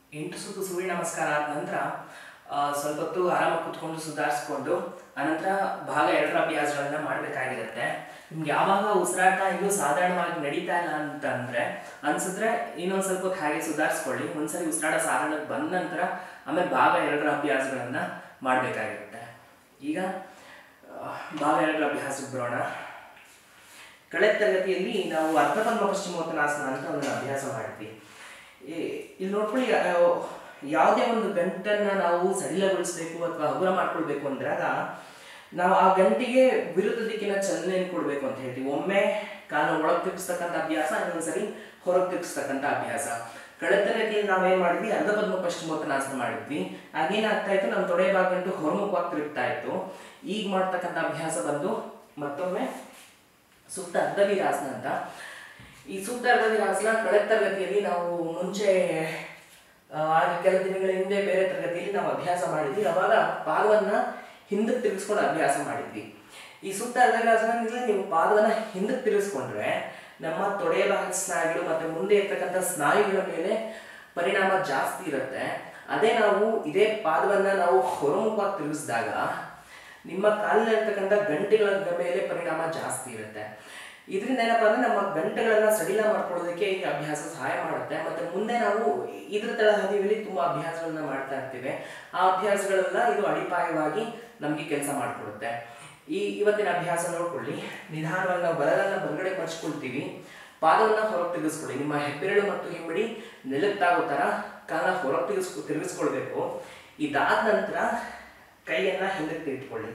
ಎಂಟು ಸುತ್ತು ಸೂರ್ಯ ನಮಸ್ಕಾರ ಆದ ನಂತರ ಆ, ಸ್ವಲ್ಪ ಹೊತ್ತು ಆರಾಮಾಗಿ ಕುತ್ಕೊಂಡು ಸುಧಾರಿಸ್ಕೊಂಡು ಅನಂತರ ಭಾಗ ಎರಡರ ಅಭ್ಯಾಸಗಳನ್ನ ಮಾಡಬೇಕಾಗಿರುತ್ತೆ ನಿಮ್ಗೆ ಯಾವಾಗ ಉಸಿರಾಟ ಇನ್ನೂ ಸಾಧಾರಣವಾಗಿ ನಡೀತಾ ಇಲ್ಲ ಅಂತಂದ್ರೆ ಅನ್ಸಿದ್ರೆ ಇನ್ನೊಂದು ಸ್ವಲ್ಪ ಹೊತ್ತು ಹಾಗೆ ಸುಧಾರಿಸ್ಕೊಳ್ಳಿ ಒಂದ್ಸರಿ ಉಸಿರಾಟ ಸಾಧಾರಣಕ್ಕೆ ಬಂದ ನಂತರ ಆಮೇಲೆ ಭಾಗ ಎರಡರ ಅಭ್ಯಾಸಗಳನ್ನ ಮಾಡಬೇಕಾಗಿರುತ್ತೆ ಈಗ ಆ, ಭಾಗ ಎರಡರ ಅಭ್ಯಾಸಕ್ಕೆ ಬರೋಣ ಕಳೆದ ತರಗತಿಯಲ್ಲಿ ನಾವು ಅರ್ಧಪದ್ಮ ಪಶ್ಚಿಮೋತ್ತನಾಸನ ಅಂತ ಒಂದು ಅಭ್ಯಾಸ ಮಾಡಿದ್ವಿ ಈ- ಇಲ್ಲಿ ನೋಡ್ಕೊಳ್ಳಿ ಆ, ಯಾವುದೇ ಒಂದು ಗಂಟನ್ನ ನಾವು ಸಡಿಲಗೊಳಿಸ್ಬೇಕು ಅಥವಾ ಹಗುರ ಮಾಡ್ಕೊಳ್ಬೇಕು ಅಂದಾಗ ನಾವು ಆ ಗಂಟಿಗೆ ವಿರುದ್ಧ ದಿಕ್ಕಿನ ಚಲನೆಯನ್ನು ಕೊಡಬೇಕು ಅಂತ ಹೇಳ್ತೀವಿ ಒಮ್ಮೆ ಕಾಲ ಒಳಗೆ ತಿರ್ಗಿಸ್ತಕ್ಕಂಥ ಅಭ್ಯಾಸ ಇನ್ನೊಂದ್ಸರಿ ಹೊರಗೆ ತಿರ್ಗಿಸ್ತಕ್ಕಂಥ ಅಭ್ಯಾಸ ಕಳೆದ ತರಗತಿಯಲ್ಲಿ ನಾವೇನ್ ಮಾಡಿದ್ವಿ ಅರ್ಧಪದ್ಮ ಪಶ್ಚಿಮೋತ್ತನಾಸನ ಮಾಡಿದ್ವಿ ಆಗೇನಾಗ್ತಾ ಇತ್ತು ನಮ್ಮ ತೊಡೆ ಭಾಗ ಗಂಟು ಹೊರಮುಖವಾಗಿ ತಿರುಗ್ತಾ ಇತ್ತು ಈಗ ಮಾಡ್ತಕ್ಕಂಥ ಅಭ್ಯಾಸ ಬಂದು ಮತ್ತೊಮ್ಮೆ ಸೂಕ್ತ ಅರ್ಧವೀರಾಸನ ಅಂತ ಈ ಸೂಕ್ತ ಅರ್ಧವೀರಾಸನ ಕಳೆದ ತರಗತಿಯಲ್ಲಿ ನಾವು ಮುಂಚೆ ಆ, ಆಗ ಕೆಲ ದಿನಗಳ ಹಿಂದೆ ಬೇರೆ ತರಗತಿಯಲ್ಲಿ ನಾವು ಅಭ್ಯಾಸ ಮಾಡಿದ್ವಿ ಅವಾಗ ಪಾದವನ್ನ ಹಿಂದಕ್ಕೆ ತಿರುಗಿಸ್ಕೊಂಡು ಅಭ್ಯಾಸ ಮಾಡಿದ್ವಿ ಈ ಸೂಕ್ತ ಅರ್ಧವೀರಾಸನದಲ್ಲಿ ನೀವು ಪಾದವನ್ನ ಹಿಂದಕ್ಕೆ ತಿರುಗಿಸ್ಕೊಂಡ್ರೆ ನಮ್ಮ ತೊಡೆಯ ಭಾಗದ ಸ್ನಾಯುಗಳು ಮತ್ತೆ ಮುಂದೆ ಇರ್ತಕ್ಕಂಥ ಸ್ನಾಯುಗಳ ಮೇಲೆ ಪರಿಣಾಮ ಜಾಸ್ತಿ ಇರುತ್ತೆ ಅದೇ ನಾವು ಇದೇ ಪಾದವನ್ನ ನಾವು ಹೊರಮುಖವಾಗಿ ತಿರುಗಿಸಿದಾಗ ನಿಮ್ಮ ಕಾಲಿನಲ್ಲಿರ್ತಕ್ಕಂಥ ಗಂಟೆಗಳ ಮೇಲೆ ಪರಿಣಾಮ ಜಾಸ್ತಿ ಇರುತ್ತೆ ಇದರಿಂದ ಏನಪ್ಪಾ ಅಂದ್ರೆ ನಮ್ಮ ಗಂಟೆಗಳನ್ನ ಸಡಿಲ ಮಾಡ್ಕೊಳ್ಳೋದಕ್ಕೆ ಈ ಅಭ್ಯಾಸ ಸಹಾಯ ಮಾಡುತ್ತೆ ಮತ್ತೆ ಮುಂದೆ ನಾವು ಇದ್ರ ತರಹದಿಯಲ್ಲಿ ತುಂಬಾ ಅಭ್ಯಾಸಗಳನ್ನ ಮಾಡ್ತಾ ಇರ್ತೀವಿ ಆ ಅಭ್ಯಾಸಗಳೆಲ್ಲ ಇದು ಅಡಿಪಾಯವಾಗಿ ನಮಗೆ ಕೆಲಸ ಮಾಡಿಕೊಡುತ್ತೆ ಈ ಇವತ್ತಿನ ಅಭ್ಯಾಸ ನೋಡ್ಕೊಳ್ಳಿ ನಿಧಾನವಾಗಿ ನಾವು ಬಲಗನ್ನ ಬಲಗಡೆ ಮರ್ಚ್ಕೊಳ್ತೀವಿ ಪಾದವನ್ನ ಹೊರಗೆ ತಿರುಗಿಸ್ಕೊಳ್ಳಿ ನಿಮ್ಮ ಹೆಬ್ಬೆರಳು ಮತ್ತು ಹಿಮ್ಮಡಿ ನೆಲಕ್ಕಾಗೋ ತರ ಕಾಲ ಹೊರಗೆ ತಿರುಗಿಸ್ಕೊ ತಿರುಗಿಸ್ಕೊಳ್ಬೇಕು ಇದಾದ ನಂತರ ಕೈಯನ್ನ ಹಿಂದಕ್ಕೆ ಇಟ್ಕೊಳ್ಳಿ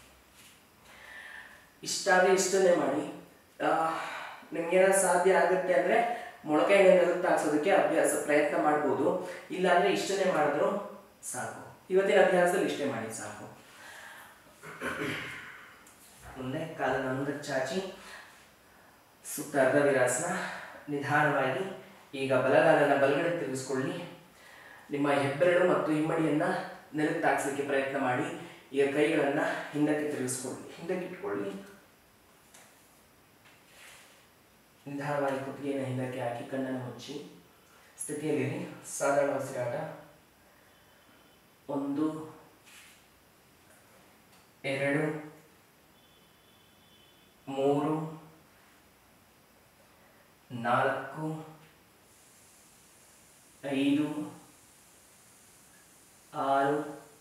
ಇಷ್ಟಾದ್ರೆ ಇಷ್ಟನ್ನೇ ಮಾಡಿ ನಿಮ್ಗೇನಾದ್ರು ಸಾಧ್ಯ ಆಗುತ್ತೆ ಅಂದ್ರೆ ಮೊಳಕೆ ನೆಲಕ್ಕೆ ಹಾಕ್ಸೋದಕ್ಕೆ ಅಭ್ಯಾಸ ಪ್ರಯತ್ನ ಮಾಡ್ಬೋದು ಇಲ್ಲಾಂದ್ರೆ ಇಷ್ಟನ್ನೇ ಮಾಡಿದ್ರು ಸಾಕು ಇವತ್ತಿನ ಅಭ್ಯಾಸದಲ್ಲಿ ಇಷ್ಟೇ ಮಾಡಿ ಸಾಕು ಮುಂದೆ ಕಾಲನ್ನು ಮುಂದಕ್ಕೆ ಚಾಚಿ ಸುತ್ತ ಅರ್ಧ ವಿರಾಸನ ನಿಧಾನವಾಗಿ ಈಗ ಬಲಗಾಲನ ಬಲಗಡೆ ತಿರುಗಿಸ್ಕೊಳ್ಳಿ ನಿಮ್ಮ ಹೆಬ್ಬೆರಳು ಮತ್ತು ಹಿಮ್ಮಡಿಯನ್ನ ನೆಲಕ್ಕೆ ತಾಗಿಸ್ಲಿಕ್ಕೆ ಪ್ರಯತ್ನ ಮಾಡಿ ಈಗ ಕೈಗಳನ್ನ ಹಿಂದಕ್ಕೆ ತಿರುಗಿಸ್ಕೊಳ್ಳಿ ಹಿಂದಕ್ಕೆ ಇಟ್ಕೊಳ್ಳಿ ನಿಧಾನವಾಗಿ ಕುತ್ತಿಗೆಯನ್ನು ಹಿಂದಕ್ಕೆ ಹಾಕಿ ಕಣ್ಣನ್ನು ಮುಚ್ಚಿ ಸ್ಥಿತಿಯಲ್ಲಿರಿ ಸಾಧಾರಣ ಉಸಿರಾಟ ಒಂದು ಎರಡು ಮೂರು ನಾಲ್ಕು ಐದು ಆರು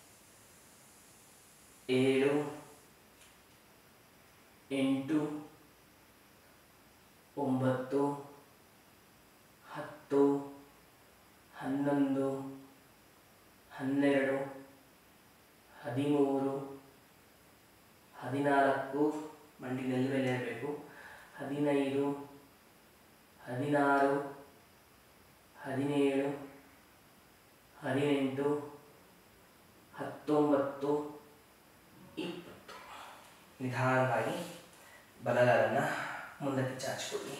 ಏಳು ಎಂಟು ಒಂಬತ್ತು ಹತ್ತು ಹನ್ನೊಂದು ಹನ್ನೆರಡು ಹದಿಮೂರು ಹದಿನಾಲ್ಕು ಮಂಡಿ ನೆಲ ಮೇಲೆ ಇರಬೇಕು ಹದಿನೈದು ಹದಿನಾರು ಹದಿನೇಳು ಹದಿನೆಂಟು ಹತ್ತೊಂಬತ್ತು ಇಪ್ಪತ್ತು ನಿಧಾನವಾಗಿ ಬಲಗಾಲನ್ನ ಮುಂದಕ್ಕೆ ಚಾಚಿಕೊಳ್ಳಿ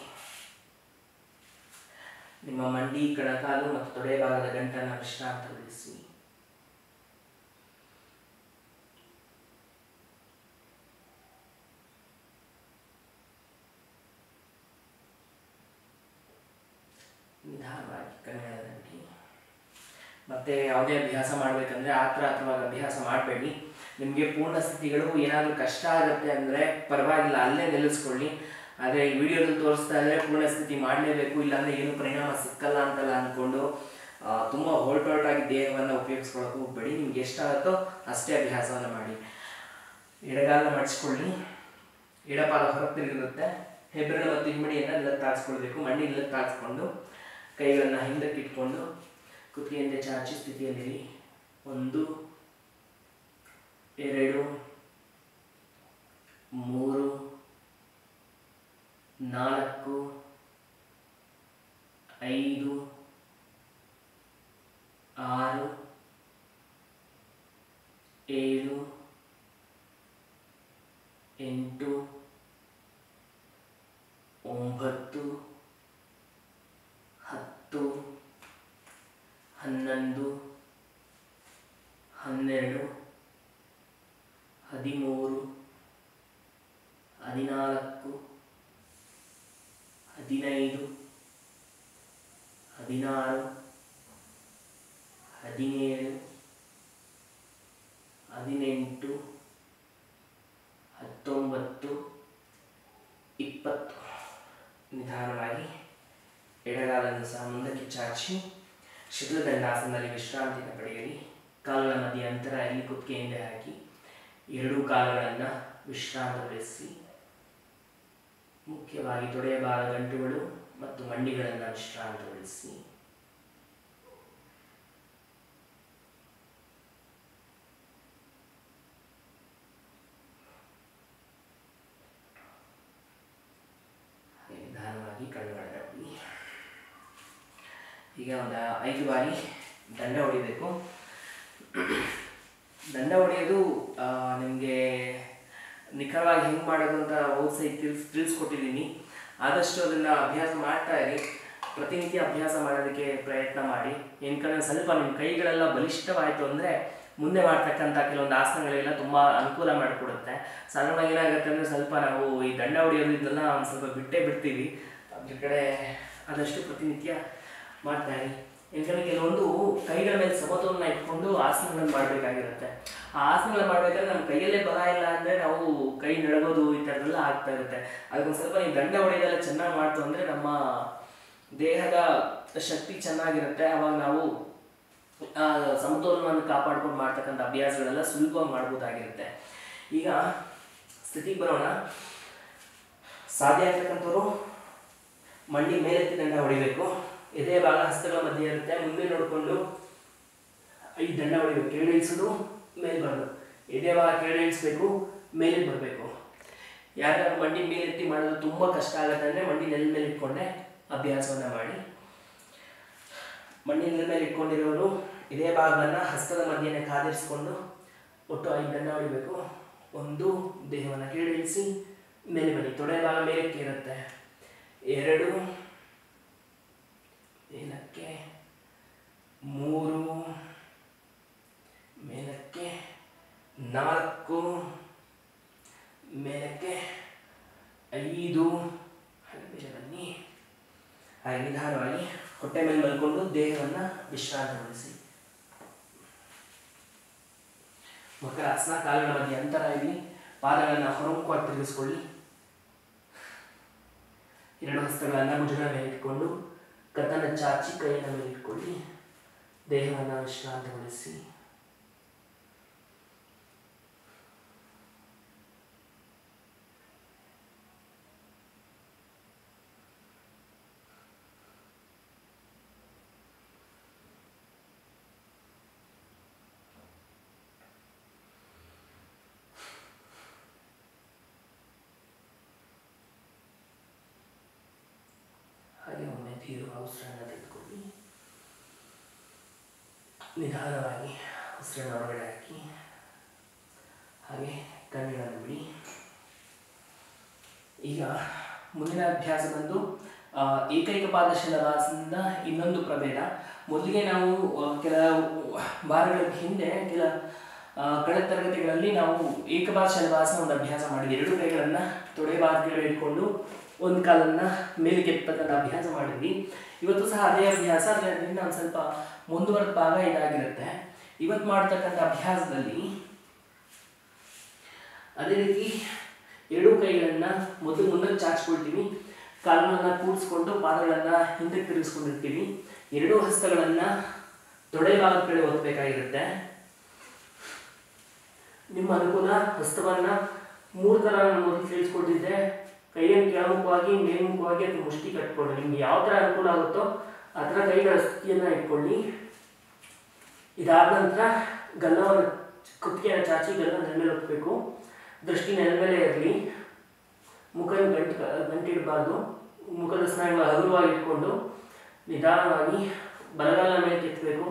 ನಿಮ್ಮ ಮಂಡಿ ಕಣಕಾಲು ಮತ್ತು ತೊಡೆ ಭಾಗದ ಗಂಟನ್ನು ವಿಶ್ರಾಂತಗೊಳಿಸಿ ನಿಧಾನವಾಗಿ ಕಣ್ಣುಗಳನ್ನು ಬಿಡಿ ಮತ್ತೆ ಯಾವುದೇ ಅಭ್ಯಾಸ ಮಾಡಬೇಕಂದ್ರೆ ಆತ್ರ ಅಥವಾ ಅಭ್ಯಾಸ ಮಾಡಬೇಡಿ ನಿಮಗೆ ಪೂರ್ಣ ಸ್ಥಿತಿಗಳು ಏನಾದರೂ ಕಷ್ಟ ಆಗುತ್ತೆ ಅಂದರೆ ಪರವಾಗಿಲ್ಲ ಅಲ್ಲೇ ನಿಲ್ಲಿಸ್ಕೊಳ್ಳಿ ಆದರೆ ಈ ವಿಡಿಯೋದಲ್ಲಿ ತೋರಿಸ್ತಾ ಇದ್ರೆ ಪೂರ್ಣ ಸ್ಥಿತಿ ಮಾಡಲೇಬೇಕು ಇಲ್ಲಾಂದ್ರೆ ಏನು ಪರಿಣಾಮ ಸಿಕ್ಕಲ್ಲ ಅಂತಲ್ಲ ಅಂದ್ಕೊಂಡು ಆ, ತುಂಬ ಹೊರಟೊರಟಾಗಿ ದೇಹವನ್ನು ಉಪಯೋಗಿಸ್ಕೊಳ್ಳೋಕೆ ಹೋಗ್ಬೇಡಿ ನಿಮ್ಗೆ ಎಷ್ಟಾಗುತ್ತೋ ಅಷ್ಟೇ ಅಭ್ಯಾಸವನ್ನು ಮಾಡಿ ಎಡಗಾಲ ಮಡಿಸ್ಕೊಳ್ಳಿ ಎಡಪಾದ ಹೊರಗೆ ತಿರುಗಿರುತ್ತೆ ಹೆಬ್ಬೆರಳು ಮತ್ತು ಹಿಮ್ಮಡಿಯನ್ನು ನಿಲಕ್ಕೆ ತಾಗಿಸ್ಕೊಳ್ಬೇಕು ಮಣ್ಣಿ ನಿಲಕ್ಕೆ ತಾಗಿಸ್ಕೊಂಡು ಕೈಗಳನ್ನು ಹಿಂದಕ್ಕೆ ಇಟ್ಕೊಂಡು ಕುತ್ತಿಗೆಯಿಂದ ಚಾಚಿ ಸ್ಥಿತಿಯಲ್ಲಿರಿ ಒಂದು ಎರಡು ಮೂರು ನಾಲ್ಕು ಐದು ಆರು ಏಳು ಎಂಟು ಒಂಬತ್ತು ಹತ್ತು ಹನ್ನೊಂದು ಹನ್ನೆರಡು ಹದಿಮೂರು ಹದಿನಾಲ್ಕು ಹದಿನೈದು ಹದಿನಾರು ಹದಿನೇಳು ಹದಿನೆಂಟು ಹತ್ತೊಂಬತ್ತು ಇಪ್ಪತ್ತು ನಿಧಾನವಾಗಿ ಎಡಗಾಲನ್ನು ಸಹ ಮುಂದಕ್ಕೆ ಚಾಚಿ ಶಿಥಿಲದಂಡಾಸನದಲ್ಲಿ ವಿಶ್ರಾಂತಿಯನ್ನು ಪಡೆಯಿರಿ ಕಾಲುಗಳ ಮಧ್ಯೆ ಅಂತರ ಇಲ್ಲಿ ಕುತ್ತಿಗೆ ಹಿಂದೆ ಹಾಕಿ ಎರಡೂ ಕಾಲುಗಳನ್ನು ವಿಶ್ರಾಂತಗೊಳಿಸಿ ಮುಖ್ಯವಾಗಿ ತೊಡೆಯ ಭಾಗ ಗಂಟುಗಳು ಮತ್ತು ಮಂಡಿಗಳನ್ನು ವಿಶ್ರಾಂತಗೊಳಿಸಿ ಹಾಗೆ ನಿಧಾನವಾಗಿ ಕಣ್ಣುಗಳನ್ನು ಬಿಡಿ ಈಗ ಒಂದು ಐದು ಬಾರಿ ದಂಡ ಹೊಡಿಬೇಕು ದಂಡ ಹೊಡೆಯೋದು ನಿಮಗೆ ನಿಖರವಾಗಿ ಹೆಂಗೆ ಮಾಡೋದು ಅಂತ ಔಟ್ಸೈಡ್ ತಿಳ್ಸ್ ತಿಳಿಸ್ಕೊಟ್ಟಿದ್ದೀನಿ ಆದಷ್ಟು ಅದನ್ನು ಅಭ್ಯಾಸ ಮಾಡ್ತಾ ಇರಿ ಪ್ರತಿನಿತ್ಯ ಅಭ್ಯಾಸ ಮಾಡೋದಕ್ಕೆ ಪ್ರಯತ್ನ ಮಾಡಿ ಏನು ಕಡೆ ಸ್ವಲ್ಪ ನಿಮ್ಮ ಕೈಗಳೆಲ್ಲ ಬಲಿಷ್ಠವಾಯಿತು ಅಂದರೆ ಮುಂದೆ ಮಾಡ್ತಕ್ಕಂಥ ಕೆಲವೊಂದು ಆಸನಗಳೆಲ್ಲ ತುಂಬ ಅನುಕೂಲ ಮಾಡಿಕೊಡುತ್ತೆ ಸಾಧಾರಣವಾಗಿ ಏನಾಗುತ್ತೆ ಅಂದರೆ ಸ್ವಲ್ಪ ನಾವು ಈ ದಂಡ ಹೊಡೆಯೋದು ಇದನ್ನೆಲ್ಲ ಒಂದು ಸ್ವಲ್ಪ ಬಿಟ್ಟೇ ಬಿಡ್ತೀವಿ ಅದ್ರ ಕಡೆ ಆದಷ್ಟು ಪ್ರತಿನಿತ್ಯ ಮಾಡ್ತಾ ಇರಿ ಯಾಕಂದರೆ ಕೆಲವೊಂದು ಕೈಗಳ ಮೇಲೆ ಸಮತೋಲನ ಇಟ್ಕೊಂಡು ಆಸನಗಳನ್ನು ಮಾಡಬೇಕಾಗಿರುತ್ತೆ ಆ ಆಸನಗಳು ಮಾಡಬೇಕಾದ್ರೆ ನಮ್ಮ ಕೈಯಲ್ಲೇ ಬಲ ಇಲ್ಲ ಅಂದರೆ ನಾವು ಕೈ ನಡಗೋದು ಈ ಥರದ್ದೆಲ್ಲ ಆಗ್ತಾ ಇರುತ್ತೆ ಅದಕ್ಕೊಂದು ಸ್ವಲ್ಪ ನೀವು ದಂಡ ಹೊಡೆಯೋದೆಲ್ಲ ಚೆನ್ನಾಗಿ ಮಾಡ್ತು ಅಂದರೆ ನಮ್ಮ ದೇಹದ ಶಕ್ತಿ ಚೆನ್ನಾಗಿರುತ್ತೆ ಅವಾಗ ನಾವು ಆ ಸಮತೋಲನವನ್ನು ಕಾಪಾಡ್ಕೊಂಡು ಮಾಡ್ತಕ್ಕಂಥ ಅಭ್ಯಾಸಗಳೆಲ್ಲ ಸುಲಭವಾಗಿ ಮಾಡ್ಬೋದಾಗಿರುತ್ತೆ ಈಗ ಸ್ಥಿತಿಗೆ ಬರೋಣ ಸಾಧ್ಯ ಆಗ್ತಕ್ಕಂಥವ್ರು ಮಂಡಿ ಮೇಲೆತ್ತಿ ದಂಡ ಹೊಡಿಬೇಕು ಎದೆ ಭಾಗ ಹಸ್ತಗಳ ಮಧ್ಯೆ ಇರುತ್ತೆ ಮುಂದೆ ನೋಡಿಕೊಂಡು ಈ ದಂಡ ಹೊಡಿಬೇಕು ಕೆಳಗಿಳಿಸೋದು ಮೇಲೆ ಬರೋದು ಎದೆ ಭಾಗ ಕೆಳಗಿಳಿಸ್ಬೇಕು ಮೇಲೆ ಬರಬೇಕು ಯಾರ್ಯಾರು ಮಂಡಿ ಮೇಲೆತ್ತಿ ಮಾಡೋದು ತುಂಬ ಕಷ್ಟ ಆಗುತ್ತೆ ಅಂದರೆ ಮಂಡಿ ನೆಲ ಮೇಲೆ ಇಟ್ಕೊಂಡೆ ಅಭ್ಯಾಸವನ್ನು ಮಾಡಿ ಮಂಡಿ ನೆಲ ಮೇಲೆ ಇಟ್ಕೊಂಡಿರೋರು ಇದೇ ಭಾಗವನ್ನು ಹಸ್ತದ ಮಧ್ಯೆನೇ ಕಾದಿರಿಸ್ಕೊಂಡು ಒಟ್ಟು ಐದು ದಂಡ ಹೊಡಿಬೇಕು ಒಂದು ದೇಹವನ್ನು ಕೀಳಿಳಿಸಿ ಮೇಲೆ ಬನ್ನಿ ತೊಡೆ ಭಾಗ ಮೇಲಕ್ಕೆ ಇರುತ್ತೆ ಎರಡು ಮೇಲಕ್ಕೆ ಮೂರು ಮೇಲಕ್ಕೆ ನಾಲ್ಕು ಮೇಲಕ್ಕೆ ಐದು ಹಾಗೆ ಮೇಲೆ ಬನ್ನಿ ಹಾಗೆ ನಿಧಾನವಾಗಿ ಹೊಟ್ಟೆ ಮೇಲೆ ಮಲ್ಕೊಂಡು ದೇಹವನ್ನು ವಿಶ್ರಾಂತಗೊಳಿಸಿ ಮಕರಾಸನ ಕಾಲುಗಳ ಮಧ್ಯೆ ಅಂತರ ಇಲ್ಲಿ ಪಾದಗಳನ್ನು ಹೊರಮುಖವಾಗಿ ತಿರುಗಿಸ್ಕೊಳ್ಳಿ ಎರಡು ಹಸ್ತಗಳನ್ನು ಭುಜಗಳ ಮೇಲೆ ಇಟ್ಕೊಂಡು ಕತ್ತನ್ನು ಚಾಚಿ ಕೈಯನ್ನು ಮೇಲೆ ಇಟ್ಕೊಳ್ಳಿ ದೇಹವನ್ನು ವಿಶ್ರಾಂತಗೊಳಿಸಿ ಹಾಗೆ ಒಮ್ಮೆ ತೀರುವ ಉಸಿರನ್ನು ತೆಗೆದುಕೊಳ್ಳಿ ನಿಧಾನವಾಗಿ ಉಸಿರನ್ನು ಹೊರಗಡೆ ಹಾಕಿ ಹಾಗೆ ಕಣ್ಣುಗಳನ್ನು ಬಿಡಿ ಈಗ ಮುಂದಿನ ಅಭ್ಯಾಸ ಬಂದು ಆ, ಏಕೈಕ ಪಾದಶಲವಾಸನದ ಇನ್ನೊಂದು ಪ್ರಭೇದ ಮೊದಲಿಗೆ ನಾವು ಆ, ಕೆಲ ವಾರಗಳ ಹಿಂದೆ ಕೆಲ ಆ, ಕಳೆದ ತರಗತಿಗಳಲ್ಲಿ ನಾವು ಏಕಪಾದ ಶಲವಾಸನ ಒಂದು ಅಭ್ಯಾಸ ಮಾಡಿದ್ವಿ ಎರಡು ಕೈಗಳನ್ನು ತೊಡೆ ಬಾರ್ಕೆಡೆ ಇಟ್ಕೊಂಡು ಒಂದು ಕಾಲನ್ನು ಮೇಲಕ್ಕೆ ಎತ್ತಕ್ಕಂಥ ಅಭ್ಯಾಸ ಮಾಡಿದ್ವಿ ಇವತ್ತು ಸಹ ಅದೇ ಅಭ್ಯಾಸ ಅದರಿಂದ ಒಂದು ಸ್ವಲ್ಪ ಮುಂದುವರೆದ ಭಾಗ ಇದಾಗಿರುತ್ತೆ ಇವತ್ತು ಮಾಡ್ತಕ್ಕಂಥ ಅಭ್ಯಾಸದಲ್ಲಿ ಅದೇ ರೀತಿ ಎರಡೂ ಕೈಗಳನ್ನ ಮೊದಲು ಮುಂದಕ್ಕೆ ಚಾಚ್ಕೊಳ್ತೀವಿ ಕಾಲುಗಳನ್ನು ಕೂಡಿಸ್ಕೊಂಡು ಪಾದಗಳನ್ನು ಹಿಂದಕ್ಕೆ ತಿರುಗಿಸ್ಕೊಂಡಿರ್ತೀವಿ ಎರಡೂ ಹಸ್ತಗಳನ್ನು ತೊಡೆ ಭಾಗದ ಕಡೆ ಒತ್ತಬೇಕಾಗಿರುತ್ತೆ ನಿಮ್ಮ ಅನುಕೂಲ ಹಸ್ತವನ್ನ ಮೂರು ಥರ ನಾನು ಮೊದಲು ತಿಳಿಸ್ಕೊಟ್ಟಿದ್ದೆ ಕೈಯನ್ನು ಕೆಳಮುಖವಾಗಿ ಮೇಲ್ಮುಖವಾಗಿ ಅಥವಾ ಮುಷ್ಟಿ ಕಟ್ಕೊಂಡು ನಿಮ್ಗೆ ಯಾವ ಥರ ಅನುಕೂಲ ಆಗುತ್ತೋ ಆ ಥರ ಕೈಗಳ ಸ್ಥಿತಿಯನ್ನು ಇಟ್ಕೊಳ್ಳಿ ಇದಾದ ನಂತರ ಗಲ್ಲವನ್ನು ಕುತ್ತಿಗೆಯನ್ನು ಚಾಚಿ ಗಲ್ಲ ನೆಲ ಮೇಲೆ ಒತ್ತಬೇಕು ದೃಷ್ಟಿ ನೆಲ ಮೇಲೆ ಇರಲಿ ಮುಖ ಗಂಟು ಗಂಟಿಡಬಾರ್ದು ಮುಖದ ಸ್ನಾಯುಗಳು ಹಗುರವಾಗಿ ಇಟ್ಕೊಂಡು ನಿಧಾನವಾಗಿ ಬಲಗಾಲ ಮೇಲೆ ಕೆತ್ತಬೇಕು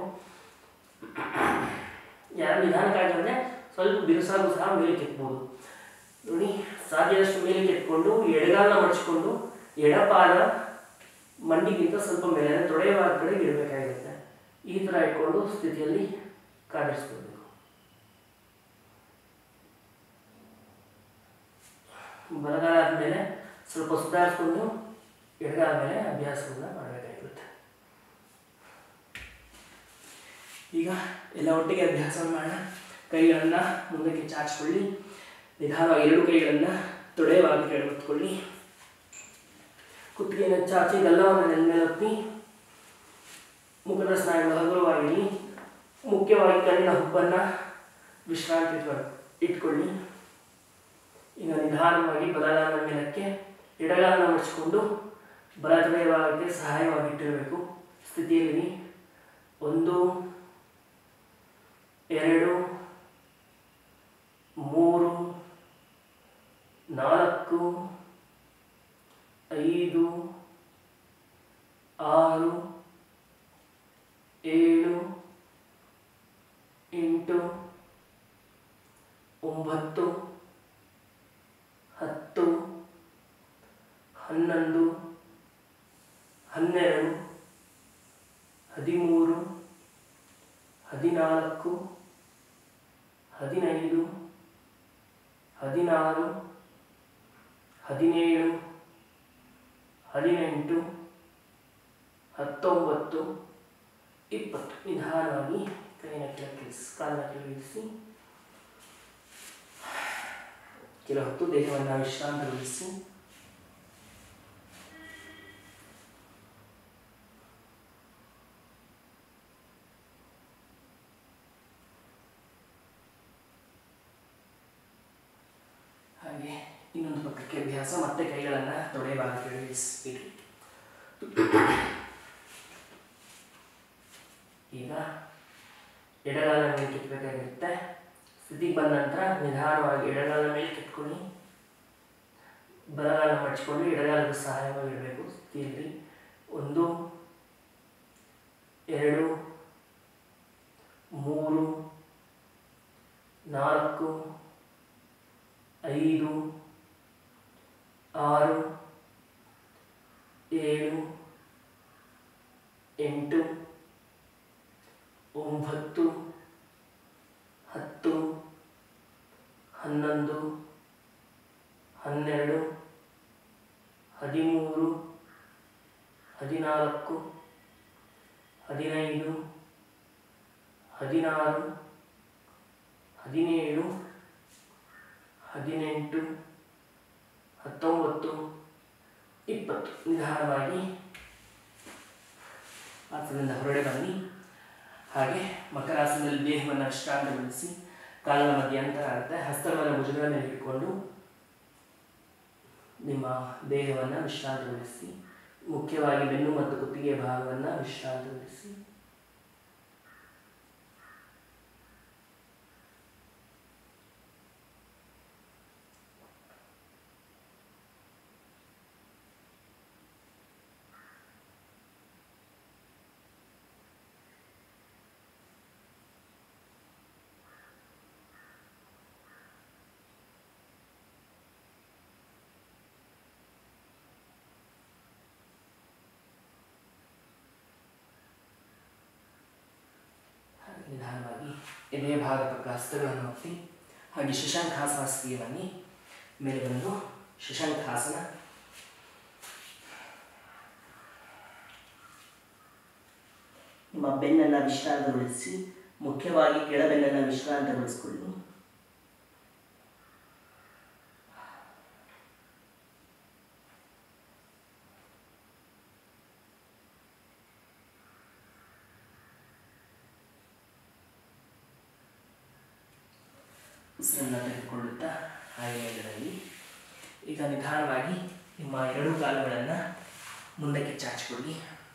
ಯಾರು ನಿಧಾನಕ್ಕಾಗಂದ್ರೆ ಸ್ವಲ್ಪ ಬಿರುಸಾಗೂ ಸಹ ಮೇಲೆ ಕೆತ್ಬೋದು ನೋಡಿ ಸಾಧ್ಯದಷ್ಟು ಮೇಲೆ ಕೆತ್ಕೊಂಡು ಎಡಗಾಲ ಮಡಚ್ಕೊಂಡು ಎಡಪಾದ ಮಂಡಿಗಿಂತ ಸ್ವಲ್ಪ ಮೇಲೆ ಅಂದರೆ ತೊಡೆಯ ಭಾಗದ ಕಡೆ ಇಡಬೇಕಾಗಿರುತ್ತೆ ಈ ಥರ ಇಟ್ಕೊಂಡು ಸ್ಥಿತಿಯಲ್ಲಿ ಕಾದಿರಿಸ್ಕೊಳ್ಬೇಕು ಬಲಗಾಲ ಆದಮೇಲೆ ಸ್ವಲ್ಪ ಸುಧಾರಿಸ್ಕೊಂಡು ಎಡಗಾಲ ಮೇಲೆ ಅಭ್ಯಾಸವನ್ನು ಮಾಡಬೇಕಾಗಿರುತ್ತೆ ಈಗ ಎಲ್ಲ ಒಟ್ಟಿಗೆ ಅಭ್ಯಾಸವನ್ನು ಮಾಡೋಣ ಕೈಗಳನ್ನು ಮುಂದಕ್ಕೆ ಚಾಚಿಕೊಳ್ಳಿ ನಿಧಾನವಾಗಿ ಎರಡು ಕೈಗಳನ್ನು ತೊಡೆಯವಾಗಿ ಕೆಳಗೊತ್ಕೊಳ್ಳಿ ಕುತ್ತಿಗೆಯನ್ನು ಚಾಚಿ ಗಲ್ಲವನ್ನು ನೆಲ ಮೇಲೆ ಒತ್ತಿ ಮುಖದ ಸ್ನಾಯುಗಳು ಹಗುರವಾಗಿರಲಿ ಮುಖ್ಯವಾಗಿ ಕಣ್ಣಿನ ಹುಬ್ಬನ್ನು ವಿಶ್ರಾಂತಿ ಇಟ್ಕೊ- ಇಟ್ಕೊಳ್ಳಿ ಈಗ ನಿಧಾನವಾಗಿ ಬಲಗಾಲ ಮೇಲಕ್ಕೆ ಎಡಗಾಲನ ಮಡಿಸಿಕೊಂಡು ಬಲಗಡೆ ಭಾಗಕ್ಕೆ ಸಹಾಯವಾಗಿಟ್ಟಿರಬೇಕು ಸ್ಥಿತಿಯಲ್ಲಿ ಒಂದು ಎರಡು ಮೂರು ನಾಲ್ಕು ಐದು ಆರು ಏಳು ಎಂಟು ಒಂಬತ್ತು ಹತ್ತು ಹನ್ನೊಂದು ಹನ್ನೆರಡು ಹದಿಮೂರು ಹದಿನಾಲ್ಕು ಹದಿನೈದು ಹದಿನಾರು ಹದಿನೇಳು ಹದಿನೆಂಟು ಹತ್ತೊಂಬತ್ತು ಇಪ್ಪತ್ತು ನಿಧಾನವಾಗಿ ಕೈನ ಕೆಳಗಿಳಿಸಿ ಕಾಲನ್ನ ಕೆಳಗಿಳಿಸಿ ಕೆಲ ಹೊತ್ತು ದೇಹವನ್ನು ವಿಶ್ರಾಂತಗೊಳಿಸಿ ಹಾಗೆ ಇನ್ನೊಂದು ಪಕ್ಕಕ್ಕೆ ಅಭ್ಯಾಸ ಮತ್ತೆ ಕೈಗಳನ್ನು ತೊಡೆ ಭಾಗಕ್ಕೆ ಇಳಿಸಿಬಿಡಿ ಈಗ ಎಡಗಾಲ ಮೇಲೆ ಕಿತ್ಬೇಕಾಗಿರುತ್ತೆ ಸ್ಥಿತಿಗೆ ಬಂದ ನಂತರ ನಿಧಾನವಾಗಿ ಎಡಗಾಲ ಮೇಲೆ ಕಿತ್ಕೊಳ್ಳಿ ಬಲಗಾಲ ಮಡಿಚಿಕೊಂಡು ಎಡಗಾಲಕ್ಕೆ ಸಹಾಯವಾಗಿ ಇಡಬೇಕು ಸ್ಥಿತಿಯಲ್ಲಿ ಒಂದು ಎರಡು ಮೂರು ನಾಲ್ಕು ಐದು ಆರು ಏಳು ಎಂಟು ಒಂಬತ್ತು ಹತ್ತು ಹನ್ನೊಂದು ಹನ್ನೆರಡು ಹದಿಮೂರು ಹದಿನಾಲ್ಕು ಹದಿನೈದು ಹದಿನಾರು ಹದಿನೇಳು ಹದಿನೆಂಟು ಹತ್ತೊಂಬತ್ತು ಇಪ್ಪತ್ತು ನಿಧಾನವಾಗಿ ಆಸನದಿಂದ ಹೊರಡೆ ಬನ್ನಿ ಹಾಗೆ ಮಕರಾಸನದಲ್ಲಿ ದೇಹವನ್ನು ವಿಶ್ರಾಂತಗೊಳಿಸಿ ಕಾಲನ ಮಧ್ಯಂತರ ಆಗುತ್ತೆ ಹಸ್ತವನ್ನು ಭುಜಗಳ ಮೇಲೆ ಇಟ್ಕೊಂಡು ನಿಮ್ಮ ದೇಹವನ್ನು ವಿಶ್ರಾಂತಗೊಳಿಸಿ ಮುಖ್ಯವಾಗಿ ಬೆನ್ನು ಮತ್ತು ಕುತ್ತಿಗೆ ಭಾಗವನ್ನು ವಿಶ್ರಾಂತಗೊಳಿಸಿ ಹಾಗೆ ನಿಧಾನವಾಗಿ ಎದೆಯ ಭಾಗ ಪಕ್ಕ ಹಸ್ತಗಳನ್ನು ಒತ್ತಿ ಹಾಗೆ ಶಶಾಂಕಾಸನಕ್ಕೆ ಬನ್ನಿ ಮೇಲೆ ಬಂದು ಶಶಾಂಕಾಸನ ನಿಮ್ಮ ಬೆನ್ನನ್ನು ವಿಶ್ರಾಂತಗೊಳಿಸಿ ಮುಖ್ಯವಾಗಿ ಕೆಳಬೆನ್ನನ್ನು ವಿಶ್ರಾಂತಗೊಳಿಸಿಕೊಳ್ಳಿ ಉಸಿರನ್ನು ತೆಗೆದುಕೊಳ್ಳುತ್ತಾ ಹಾಗೆ ಇದರಲ್ಲಿ ಈಗ ನಿಧಾನವಾಗಿ ನಿಮ್ಮ ಎರಡೂ ಕಾಲುಗಳನ್ನು ಮುಂದಕ್ಕೆ ಚಾಚಿಕೊಳ್ಳಿ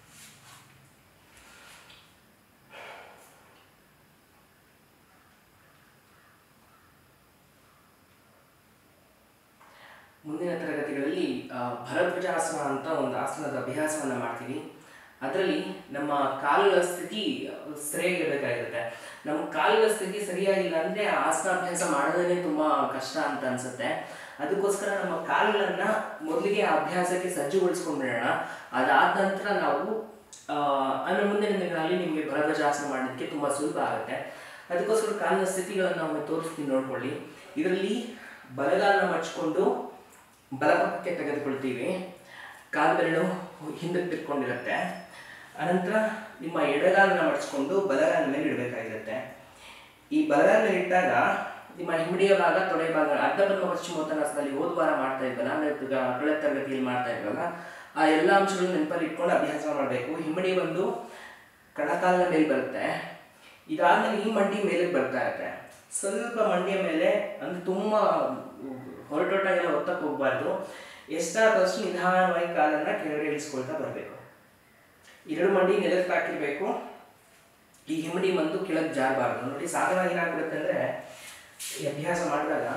ಮುಂದಿನ ತರಗತಿಗಳಲ್ಲಿ ಆ, ಭರದ್ವಾಜಾಸನ ಅಂತ ಒಂದು ಆಸನದ ಅಭ್ಯಾಸವನ್ನು ಮಾಡ್ತೀವಿ ಅದರಲ್ಲಿ ನಮ್ಮ ಕಾಲುಗಳ ಸ್ಥಿತಿ ಸರಿಯಾಗಿರಬೇಕಾಗಿರುತ್ತೆ ನಮ್ಮ ಕಾಲುಗಳ ಸ್ಥಿತಿ ಸರಿಯಾಗಿಲ್ಲ ಅಂದರೆ ಆಸನಾಭ್ಯಾಸ ಮಾಡೋದೇ ತುಂಬ ಕಷ್ಟ ಅಂತ ಅನ್ಸುತ್ತೆ ಅದಕ್ಕೋಸ್ಕರ ನಮ್ಮ ಕಾಲುಗಳನ್ನ ಮೊದಲಿಗೆ ಆ ಅಭ್ಯಾಸಕ್ಕೆ ಸಜ್ಜುಗೊಳಿಸ್ಕೊಂಡ್ಬಿಡೋಣ ಅದಾದ ನಂತರ ನಾವು ಆ, ಅಂದ್ರೆ ಮುಂದಿನ ದಿನಗಳಲ್ಲಿ ನಿಮಗೆ ಭರದ್ವಾಜಾಸನ ಮಾಡೋದಕ್ಕೆ ತುಂಬ ಸುಲಭ ಆಗುತ್ತೆ ಅದಕ್ಕೋಸ್ಕರ ಕಾಲಿನ ಸ್ಥಿತಿಗಳನ್ನು ನಾವು ತೋರಿಸ್ತೀನಿ ನೋಡ್ಕೊಳ್ಳಿ ಇದರಲ್ಲಿ ಬಲಗಾಲನ ಮಡ್ಚ್ಕೊಂಡು ಬಲಪಕ್ಕಕ್ಕೆ ತೆಗೆದುಕೊಳ್ತೀವಿ ಕಾಲು ಬೆರಳು ಹಿಂದಕ್ಕೆ ತಿರ್ಕೊಂಡಿರುತ್ತೆ ಅನಂತರ ನಿಮ್ಮ ಎಡಗಾಲನ್ನ ಮಡಿಸ್ಕೊಂಡು ಬಲಗಾಲ ಮೇಲೆ ಇಡಬೇಕಾಗಿರುತ್ತೆ ಈ ಬಲಗಾಲ ಮೇಲೆ ಇಟ್ಟಾಗ ನಿಮ್ಮ ಹಿಮ್ಮಡಿಯ ಭಾಗ ತೊಡೆ ಭಾಗ ಅರ್ಧ ಪದ್ಮ ಪಶ್ಚಿಮೋತ್ತರಾಸನದಲ್ಲಿ ಹೋದ ವಾರ ಮಾಡ್ತಾ ಇದ್ವಲ್ಲ ಅಂದ್ರೆ ಈಗ ಕಳೆದ ತರಗತಿಯಲ್ಲಿ ಮಾಡ್ತಾ ಇದ್ವಲ್ಲ ಆ ಎಲ್ಲ ಅಂಶಗಳನ್ನು ನೆನಪಲ್ಲಿ ಇಟ್ಕೊಂಡು ಅಭ್ಯಾಸ ಮಾಡಬೇಕು ಹಿಮ್ಮಡಿ ಒಂದು ಕಣಕಾಲಿನ ಮೇಲೆ ಬರುತ್ತೆ ಇದಾದ್ಮೇಲೆ ಈ ಮಂಡಿ ಮೇಲೆ ಬರ್ತಾ ಇರುತ್ತೆ ಸ್ವಲ್ಪ ಮಂಡಿಯ ಮೇಲೆ ಅಂದ್ರೆ ತುಂಬಾ ಹೊರಟೊಟ್ಟಾಗೆಲ್ಲ ಒತ್ತಕ್ಕೆ ಹೋಗ್ಬಾರ್ದು ಎಷ್ಟಾದಷ್ಟು ನಿಧಾನವಾಗಿ ಕಾಲನ್ನ ಕೆಳಗಡೆ ಇಳಿಸ್ಕೊಳ್ತಾ ಬರಬೇಕು ಎರಡು ಮಂಡಿ ನೆಲಕ್ಕೆ ಹಾಕಿರ್ಬೇಕು ಈ ಹಿಮ್ಮಡಿ ಬಂದು ಕೆಳಗೆ ಜಾರಬಾರ್ದು ನೋಡಿ ಸಾಧಾರಣ ಏನಾಗ್ಬಿಡುತ್ತೆ ಅಂದ್ರೆ ಈ ಅಭ್ಯಾಸ ಮಾಡಿದಾಗ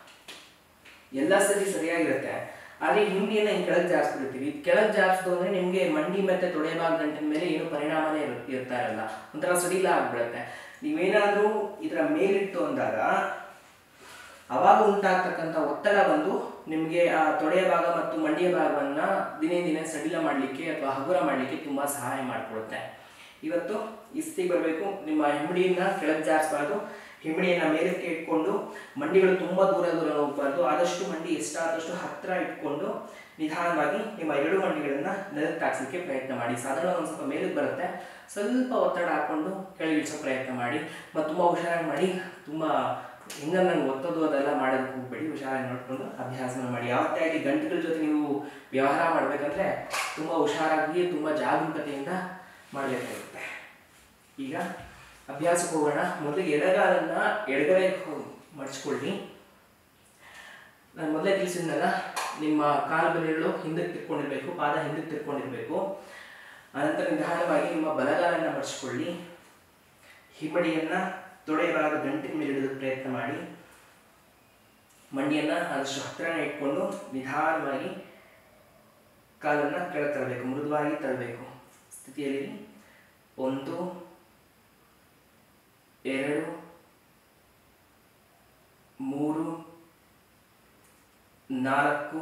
ಎಲ್ಲ ಸರಿ ಸರಿಯಾಗಿರುತ್ತೆ ಆದರೆ ಈ ಹಿಂಡಿಯನ್ನ ಹಿಂಗೆ ಕೆಳಗೆ ಜಾರಿಸ್ಬಿಡ್ತೀವಿ ಕೆಳಗೆ ಜಾರಿಸ್ದು ಅಂದ್ರೆ ನಿಮಗೆ ಮಂಡಿ ಮತ್ತೆ ತೊಡೆ ಭಾಗ ಗಂಟಿನ ಮೇಲೆ ಏನು ಪರಿಣಾಮನೇ ಇರು ಇರ್ತಾ ಇರಲ್ಲ ಒಂಥರ ಸಡಿಲ ಆಗ್ಬಿಡುತ್ತೆ ನೀವೇನಾದ್ರೂ ಇದರ ಮೇಲಿಟ್ಟು ಅಂದಾಗ ಅವಾಗ ಉಂಟಾಗ್ತಕ್ಕಂಥ ಒತ್ತಡ ಬಂದು ನಿಮಗೆ ಆ ತೊಡೆಯ ಭಾಗ ಮತ್ತು ಮಂಡಿಯ ಭಾಗವನ್ನ ದಿನೇ ದಿನೇ ಸಡಿಲ ಮಾಡಲಿಕ್ಕೆ ಅಥವಾ ಹಗುರ ಮಾಡಲಿಕ್ಕೆ ತುಂಬಾ ಸಹಾಯ ಮಾಡಿಕೊಡುತ್ತೆ ಇವತ್ತು ಇಸ್ತಿಗೆ ಬರಬೇಕು ನಿಮ್ಮ ಹಿಮ್ಮಡಿಯನ್ನ ಕೆಳಗೆ ಜಾರಿಸಬಾರ್ದು ಹಿಮ್ಮಡಿಯನ್ನ ಮೇಲಕ್ಕೆ ಇಟ್ಕೊಂಡು ಮಂಡಿಗಳು ತುಂಬಾ ದೂರ ದೂರ ಹೋಗ್ಬಾರ್ದು ಆದಷ್ಟು ಮಂಡಿ ಎಷ್ಟಾದಷ್ಟು ಹತ್ತಿರ ಇಟ್ಕೊಂಡು ನಿಧಾನವಾಗಿ ನಿಮ್ಮ ಎರಡು ಮಂಡಿಗಳನ್ನ ನೆಲಕ್ಕೆ ಹಾಕ್ಸಲಿಕ್ಕೆ ಪ್ರಯತ್ನ ಮಾಡಿ ಸಾಧಾರಣ ಒಂದು ಸ್ವಲ್ಪ ಮೇಲಕ್ಕೆ ಬರುತ್ತೆ ಸ್ವಲ್ಪ ಒತ್ತಡ ಹಾಕೊಂಡು ಕೆಳಗೆ ಇಳಿಸೋ ಪ್ರಯತ್ನ ಮಾಡಿ ಮತ್ತು ತುಂಬ ಹುಷಾರಾಗಿ ಮಾಡಿ ತುಂಬ ಹಿಂಗ ನಂಗೆ ಒತ್ತೋದು ಅದೆಲ್ಲ ಮಾಡೋದಕ್ಕೆ ಹೋಗ್ಬೇಡಿ ಹುಷಾರಾಗಿ ನೋಡ್ಕೊಂಡು ಅಭ್ಯಾಸನ ಮಾಡಿ ಯಾವತ್ತೇ ಆಗಲಿ ಗಂಟೆಗಳ ಜೊತೆ ನೀವು ವ್ಯವಹಾರ ಮಾಡಬೇಕಂದ್ರೆ ತುಂಬ ಹುಷಾರಾಗಿ ತುಂಬ ಜಾಗರೂಕತೆಯಿಂದ ಮಾಡಬೇಕಾಗುತ್ತೆ ಈಗ ಅಭ್ಯಾಸಕ್ಕೆ ಹೋಗೋಣ ಮೊದಲಿಗೆ ಎಡಗಾಲನ್ನ ಎಡಗಡೆ ಮಡಿಸ್ಕೊಳ್ಳಿ ನಾನು ಮೊದಲೇ ತಿಳಿಸಿದ್ನಲ್ಲ ನಿಮ್ಮ ಕಾಲು ಬೆರಳು ಹಿಂದಕ್ಕೆ ತಿರ್ಕೊಂಡಿರ್ಬೇಕು ಪಾದ ಹಿಂದಕ್ಕೆ ತಿರ್ಕೊಂಡಿರ್ಬೇಕು ಅನಂತರ ನಿಧಾನವಾಗಿ ನಿಮ್ಮ ಬಲಗಾಲನ್ನ ಮಡಿಸ್ಕೊಳ್ಳಿ ಹಿಮ್ಮಡಿಯನ್ನ ತೊಡೆ ಭಾಗ ಗಂಟಿನ ಮೇಲೆ ಇಡೋದಕ್ಕೆ ಪ್ರಯತ್ನ ಮಾಡಿ ಮಂಡಿಯನ್ನ ಆದಷ್ಟು ಹತ್ತಿರನೇ ಇಟ್ಕೊಂಡು ನಿಧಾನವಾಗಿ ಕಾಲನ್ನ ಕೆಳಗೆ ತರಬೇಕು ಮೃದುವಾಗಿ ತರಬೇಕು ಸ್ಥಿತಿಯಲ್ಲಿ ಒಂದು ಎರಡು ಮೂರು ನಾಲ್ಕು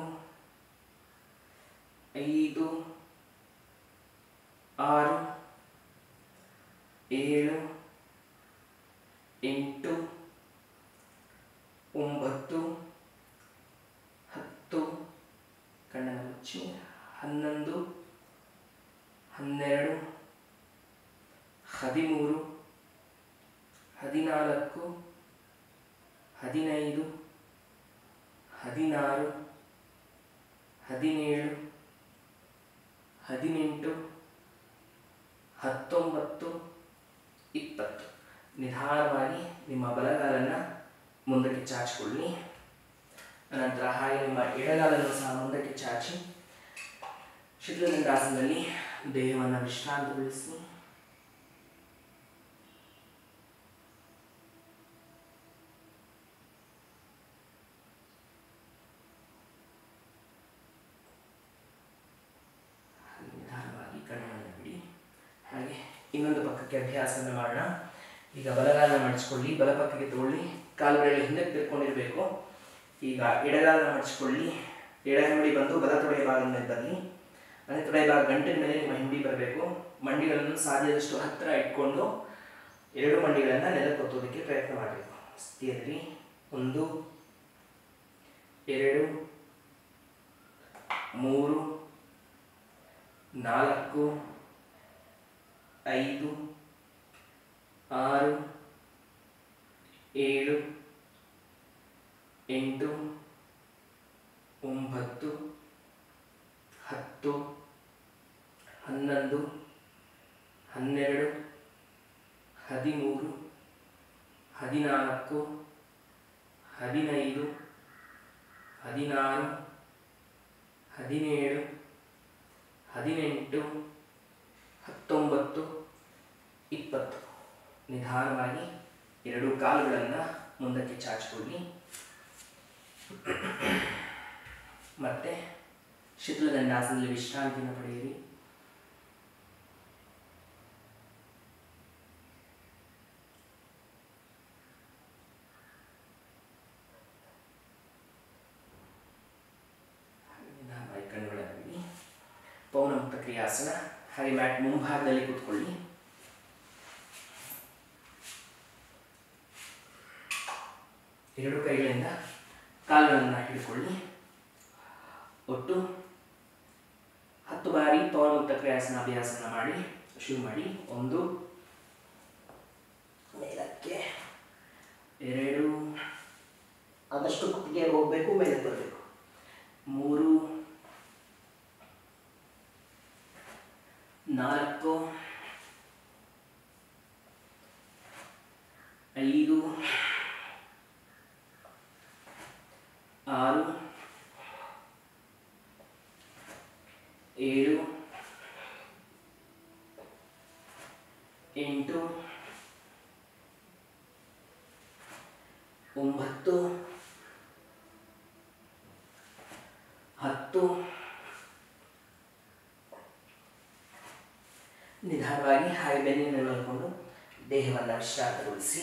ಐದು ಆರು ಏಳು ಎಂಟು ಒಂಬತ್ತು ಹತ್ತು ಕಣ್ಣನ್ನು ಮುಚ್ಚಿ ಹನ್ನೊಂದು ಹನ್ನೆರಡು ಹದಿಮೂರು ಹದಿನಾಲ್ಕು ಹದಿನೈದು ಹದಿನಾರು ಹದಿನೇಳು ಹದಿನೆಂಟು ಹತ್ತೊಂಬತ್ತು ಇಪ್ಪತ್ತು ನಿಧಾನವಾಗಿ ನಿಮ್ಮ ಬಲಗಾಲನ್ನ ಮುಂದಕ್ಕೆ ಚಾಚಿಕೊಳ್ಳಿ ಅನಂತರ ಹಾಗೆ ನಿಮ್ಮ ಎಡಗಾಲನ್ನು ಸಹ ಮುಂದಕ್ಕೆ ಚಾಚಿ ಶಿಥಿಲದಂಡಾಸನದಲ್ಲಿ ದೇಹವನ್ನು ವಿಶ್ರಾಂತಿಗೊಳಿಸಿ ನಿಧಾನವಾಗಿ ಕಣ್ಣನ್ನು ಬಿಡಿ ಹಾಗೆ ಇನ್ನೊಂದು ಪಕ್ಕಕ್ಕೆ ಅಭ್ಯಾಸವನ್ನು ಮಾಡೋಣ ಈಗ ಬಲಗಾಲನ ಮಡಿಸ್ಕೊಳ್ಳಿ ಬಲ ಪಕ್ಕಕ್ಕೆ ತಗೊಳ್ಳಿ ಕಾಲುಗಳಲ್ಲಿ ಹಿಂದಕ್ಕೆ ತಿರ್ಕೊಂಡಿರಬೇಕು ಈಗ ಎಡಗಾಲನ ಮಡಿಸ್ಕೊಳ್ಳಿ ಎಡ ಹಿಂಡಿ ಬಂದು ಬಲ ತೊಡೆಯ ಭಾಗದ ಮೇಲೆ ಬರಲಿ ಅದೇ ತೊಡೆಯ ಭಾಗ ಗಂಟಿನ ಮೇಲೆ ನಿಮ್ಮ ಹಿಂಡಿ ಬರಬೇಕು ಮಂಡಿಗಳನ್ನು ಸಾಧ್ಯದಷ್ಟು ಹತ್ತಿರ ಇಟ್ಕೊಂಡು ಎರಡು ಮಂಡಿಗಳನ್ನು ನೆಲಕ್ಕೆ ಒತ್ತೋದಕ್ಕೆ ಪ್ರಯತ್ನ ಮಾಡಬೇಕು ಸ್ಥಿತಿಯಲ್ಲಿ ಒಂದು ಎರಡು ಮೂರು ನಾಲ್ಕು ಐದು ಆರು ಏಳು ಎಂಟು ಒಂಬತ್ತು ಹತ್ತು ಹನ್ನೊಂದು ಹನ್ನೆರಡು ಹದಿಮೂರು ಹದಿನಾಲ್ಕು ಹದಿನೈದು ಹದಿನಾರು ಹದಿನೇಳು ಹದಿನೆಂಟು ಹತ್ತೊಂಬತ್ತು ಇಪ್ಪತ್ತು ನಿಧಾನವಾಗಿ ಎರಡು ಕಾಲುಗಳನ್ನು ಮುಂದಕ್ಕೆ ಚಾಚಿಕೊಳ್ಳಿ ಮತ್ತೆ ಶಿಥಿಲದಂಡಾಸನದಲ್ಲಿ ವಿಶ್ರಾಂತಿಯನ್ನು ಪಡೆಯಿರಿ ನಿಧಾನವಾಗಿ ಕಣ್ಣುಗಳನ್ನು ಬಿಡಿ ಪೌನಮುಕ್ತ ಕ್ರಿಯಾಸನ ಹಾಗೆ ಮ್ಯಾಟ್ ಮುಂಭಾಗದಲ್ಲಿ ಕೂತ್ಕೊಳ್ಳಿ ಎರಡು ಕೈಗಳಿಂದ ಕಾಲುಗಳನ್ನು ಹಿಡ್ಕೊಳ್ಳಿ ಒಟ್ಟು ಹತ್ತು ಬಾರಿ ಪವನಮುಕ್ತ ಕ್ರಿಯಾಸನ ಅಭ್ಯಾಸನ ಮಾಡಿ ಶುರು ಮಾಡಿ ಒಂದು ಮೇಲಕ್ಕೆ ಎರಡು ಆದಷ್ಟು ಕುತ್ತಿಗೆ ಹೋಗಬೇಕು ಮೇಲೆ ಬರಬೇಕು ಮೂರು ನಾಲ್ಕು ಐದು ಆರು ಏಳು ಎಂಟು ಒಂಬತ್ತು ಹತ್ತು ನಿಧಾನವಾಗಿ ಹಾಗೆ ಬೆನ್ನಿನ ನೋಡಿಕೊಂಡು ದೇಹವನ್ನು ವಿಶ್ರಾಂತಗೊಳಿಸಿ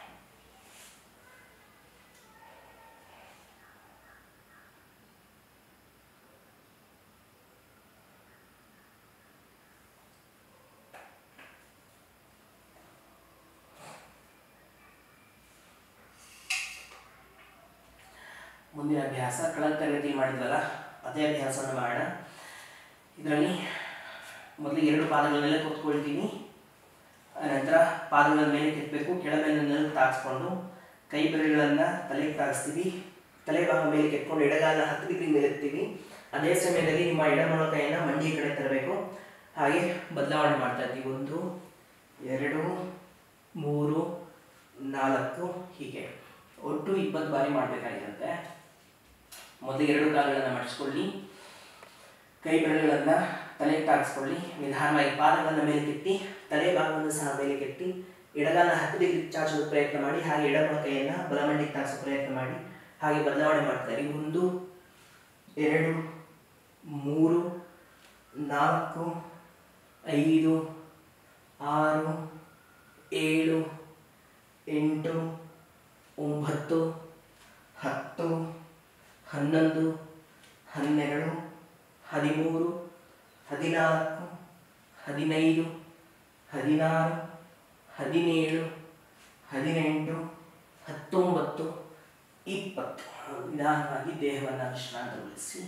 ಮುಂದಿನ ಅಭ್ಯಾಸ ಕಳೆದ ತರಗತಿ ಮಾಡಿದ್ವಲ್ಲ ಅದೇ ಅಭ್ಯಾಸವನ್ನು ಮಾಡೋಣ ಇದರಲ್ಲಿ ಮೊದಲು ಎರಡು ಪಾದಗಳನ್ನೆಲ್ಲ ಕೂತ್ಕೊಳ್ತೀನಿ ನಂತರ ಪಾದಗಳ ಮೇಲೆ ಕೆತ್ತಬೇಕು ಕೆಳಮೇಲೆ ನೆಲಕ್ಕೆ ತಾಗಿಸ್ಕೊಂಡು ಕೈ ಬೆರಳುಗಳನ್ನು ತಲೆಗೆ ತಾಗಿಸ್ತೀವಿ ತಲೆ ಭಾಗ ಮೇಲೆ ಕೆತ್ಕೊಂಡು ಎಡಗಾಲ ಹತ್ತು ಡಿಗ್ರಿ ಮೇಲೆ ಎತ್ತೀವಿ ಅದೇ ಸಮಯದಲ್ಲಿ ನಿಮ್ಮ ಎಡಮೊಳ ಕೈಯನ್ನು ಮಂಡಿ ಕಡೆ ತರಬೇಕು ಹಾಗೆ ಬದಲಾವಣೆ ಮಾಡ್ತಾ ಇದ್ದೀವಿ ಒಂದು ಎರಡು ಮೂರು ನಾಲ್ಕು ಹೀಗೆ ಒಟ್ಟು ಇಪ್ಪತ್ತು ಬಾರಿ ಮಾಡಬೇಕಾಗಿರುತ್ತೆ ಮೊದಲು ಎರಡು ಕಾಲುಗಳನ್ನು ಮಡಿಸ್ಕೊಳ್ಳಿ ಕೈ ಬೆರಳುಗಳನ್ನು ತಲೆಗೆ ತಾಗಿಸ್ಕೊಳ್ಳಿ ನಿಧಾನವಾಗಿ ಪಾದಗಳನ್ನು ಮೇಲೆ ಕೆತ್ತಿ ತಲೆ ಭಾಗವನ್ನು ಸಹ ಮೇಲೆ ಕೆತ್ತಿ ಎಡಗಾಲ ಹತ್ತು ಡಿಗ್ರಿ ಚಾಚುವ ಪ್ರಯತ್ನ ಮಾಡಿ ಹಾಗೆ ಎಡಮೊಳ ಕೈಯನ್ನು ಬಲಮಂಡಿಗೆ ತಾಗಿಸೋ ಪ್ರಯತ್ನ ಮಾಡಿ ಹಾಗೆ ಬದಲಾವಣೆ ಮಾಡ್ತಾರೆ ಒಂದು ಎರಡು ಮೂರು ನಾಲ್ಕು ಐದು ಆರು ಏಳು ಎಂಟು ಒಂಬತ್ತು ಹತ್ತು ಹನ್ನೊಂದು ಹನ್ನೆರಡು ಹದಿಮೂರು ಹದಿನಾಲ್ಕು ಹದಿನೈದು ಹದಿನಾರು ಹದಿನೇಳು ಹದಿನೆಂಟು ಹತ್ತೊಂಬತ್ತು ಇಪ್ಪತ್ತು ನಿಧಾನವಾಗಿ ದೇಹವನ್ನು ವಿಶ್ರಾಂತಗೊಳಿಸಿ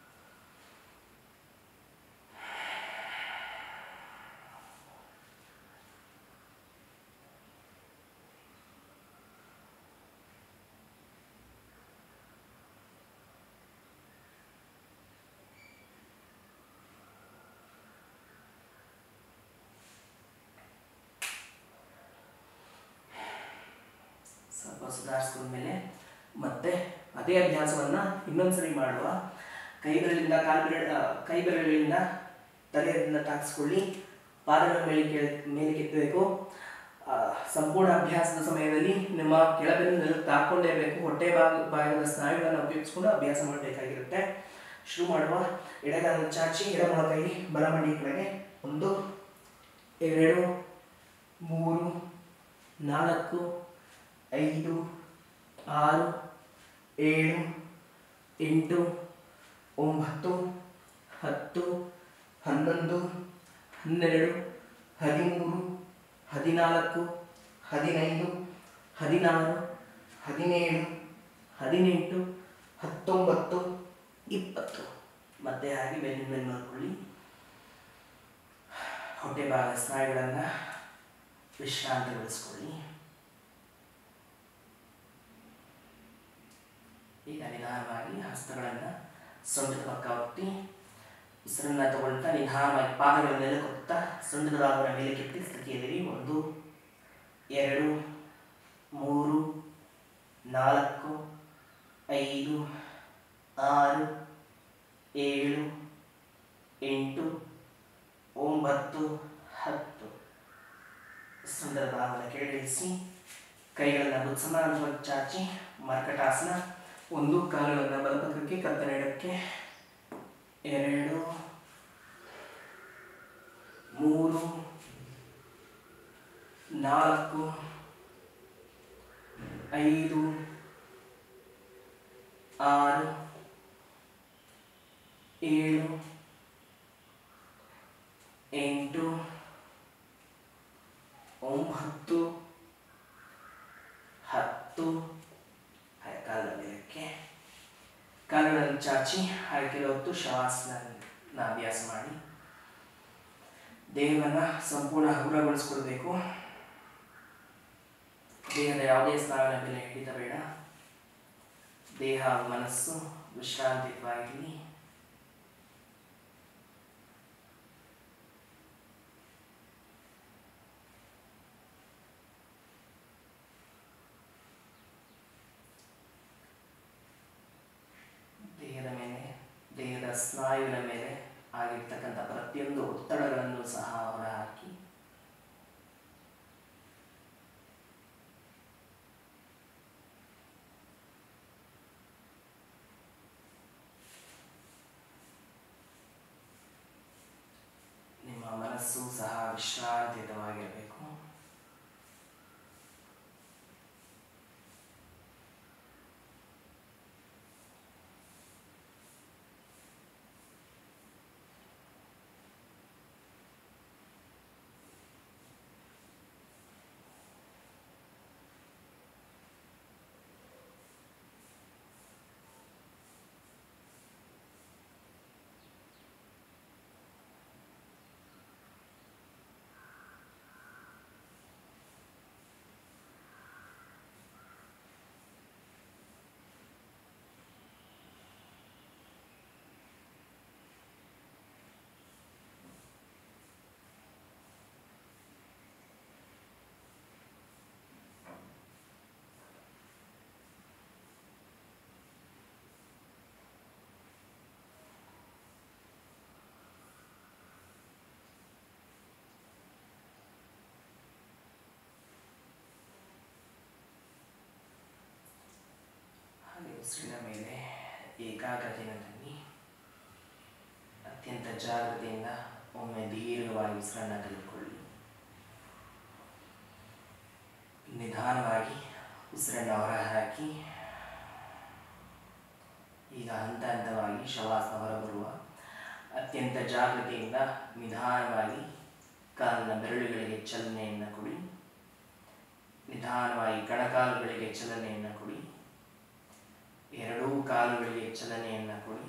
ಸ್ವಲ್ಪ ಸುಧಾರಿಸ್ಕೊಂಡ್ಮೇಲೆ ಮತ್ತೆ ಅದೇ ಅಭ್ಯಾಸವನ್ನು ಇನ್ನೊಂದ್ಸರಿ ಮಾಡುವ ಕೈ ಬೆರಳಿಂದ ಕಾಲು ಬೆರಳ ಕೈ ಬೆರಳಿಂದ ತಲೆಯನ್ನು ತಾಗಿಸ್ಕೊಳ್ಳಿ ಪಾದಗಳ ಮೇಲೆ ಕೆ ಮೇಲೆ ಕೆತ್ತಬೇಕು ಆ, ಸಂಪೂರ್ಣ ಅಭ್ಯಾಸದ ಸಮಯದಲ್ಲಿ ನಿಮ್ಮ ಕೆಳಬೆನ್ನು ನೆಲಕ್ಕೆ ತಾಕೊಂಡಿರಬೇಕು ಹೊಟ್ಟೆ ಭಾಗ ಭಾಗದ ಸ್ನಾಯುಗಳನ್ನು ಉಪಯೋಗಿಸ್ಕೊಂಡು ಅಭ್ಯಾಸ ಮಾಡಬೇಕಾಗಿರುತ್ತೆ ಶುರು ಮಾಡುವ ಎಡಗಾಲ ಚಾಚಿ ಎಡಮೊಳ ಕೈ ಬಲಮಂಡಿ ಕಡೆಗೆ ಒಂದು ಎರಡು ಮೂರು ನಾಲ್ಕು ಐದು ಆರು ಏಳು ಎಂಟು ಒಂಬತ್ತು ಹತ್ತು ಹನ್ನೊಂದು ಹನ್ನೆರಡು ಹದಿಮೂರು ಹದಿನಾಲ್ಕು ಹದಿನೈದು ಹದಿನಾರು ಹದಿನೇಳು ಹದಿನೆಂಟು ಹತ್ತೊಂಬತ್ತು ಇಪ್ಪತ್ತು ಮತ್ತೆ ಹಾಗೆ ಬೆನ್ನಿನ ಮೇಲೆ ನೋಡ್ಕೊಳ್ಳಿ ಹೊಟ್ಟೆ ಭಾಗ ಸ್ನಾಯುಗಳನ್ನು ವಿಶ್ರಾಂತಿಗೊಳಿಸ್ಕೊಳ್ಳಿ ಈಗ ನಿಧಾನವಾಗಿ ಹಸ್ತಗಳನ್ನು ಸೊಂಟದ ಪಕ್ಕ ಒತ್ತಿ ಉಸಿರನ್ನ ತಗೊಳ್ತಾ ನಿಧಾನವಾಗಿ ಪಾದಗಳ ಮೇಲೆ ಕೊತ್ತಾ ಸೊಂಟದ ಭಾಗದ ಮೇಲೆ ಕೆತ್ತಿ ಸ್ಥಿತಿಯಲ್ಲಿರಿ ಒಂದು ಎರಡು ಮೂರು ನಾಲ್ಕು ಐದು ಆರು ಏಳು ಎಂಟು ಒಂಬತ್ತು ಹತ್ತು ಸುಂದರ ಭಾಗವನ್ನು ಕೆಳಗಿಳಿಸಿ ಕೈಗಳನ್ನು ಬುದ್ಧ ಸಮಾನವಾಗಿ ಚಾಚಿ ಮರ್ಕಟಾಸನ ಒಂದು ಕಾಲುಗಳನ್ನು ಬಲಪಕ್ಕಕ್ಕೆ ಕತ್ತನ ಎಡಕ್ಕೆ ಎರಡು ಮೂರು ನಾಲ್ಕು ಐದು ಆರು ಏಳು ಎಂಟು ಒಂಬತ್ತು ಹತ್ತು ಹಾಗೆ ಕಾಲ ಮೇಲಕ್ಕೆ ಕಾಲುಗಳನ್ನು ಚಾಚಿ ಹಾಗೆ ಕೆಲವು ಹೊತ್ತು ಶವಾಸನ ಅಭ್ಯಾಸ ಮಾಡಿ ದೇಹವನ್ನು ಸಂಪೂರ್ಣ ಹಗುರಗೊಳಿಸ್ಕೊಳ್ಬೇಕು ದೇಹದ ಯಾವುದೇ ಸ್ನಾವಿನ ಮೇಲೆ ಹಿಡಿತ ಬೇಡ ದೇಹ ಹಾಗೂ ಮನಸ್ಸು ವಿಶ್ರಾಂತಿವಾಗಿರಲಿ ದೇಹದ ಮೇಲೆ ದೇಹದ ಸ್ನಾಯುವಿನ ಮೇಲೆ ಆಗಿರ್ತಕ್ಕಂಥ ಪ್ರತಿಯೊಂದು ಒತ್ತಡಗಳನ್ನು ಸಹ ಹೊರಹಾಕಿ ನಿಮ್ಮ ಮನಸ್ಸು ಸಹ ವಿಶ್ರಾಂತಿಯುತವಾಗಿರಬೇಕು ಹಾಗೆ ಉಸಿರಿನ ಮೇಲೆ ಏಕಾಗ್ರತೆಯನ್ನು ತನ್ನಿ ಅತ್ಯಂತ ಜಾಗ್ರತೆಯಿಂದ ಒಮ್ಮೆ ದೀರ್ಘವಾಗಿ ಉಸಿರನ್ನು ತೆಗೆದುಕೊಳ್ಳಿ ನಿಧಾನವಾಗಿ ಉಸಿರನ್ನು ಹೊರಹಾಕಿ ಈಗ ಹಂತ ಹಂತವಾಗಿ ಶ್ವಾಸ ಹೊರಬರುವ ಅತ್ಯಂತ ಜಾಗೃತಿಯಿಂದ ನಿಧಾನವಾಗಿ ಕಾಲಿನ ಬೆರಳುಗಳಿಗೆ ಚಲನೆಯನ್ನು ಕೊಡಿ ನಿಧಾನವಾಗಿ ಕಣಕಾಲುಗಳಿಗೆ ಚಲನೆಯನ್ನು ಕೊಡಿ ಎರಡೂ ಕಾಲುಗಳಿಗೆ ಚಲನೆಯನ್ನು ಕೊಡಿ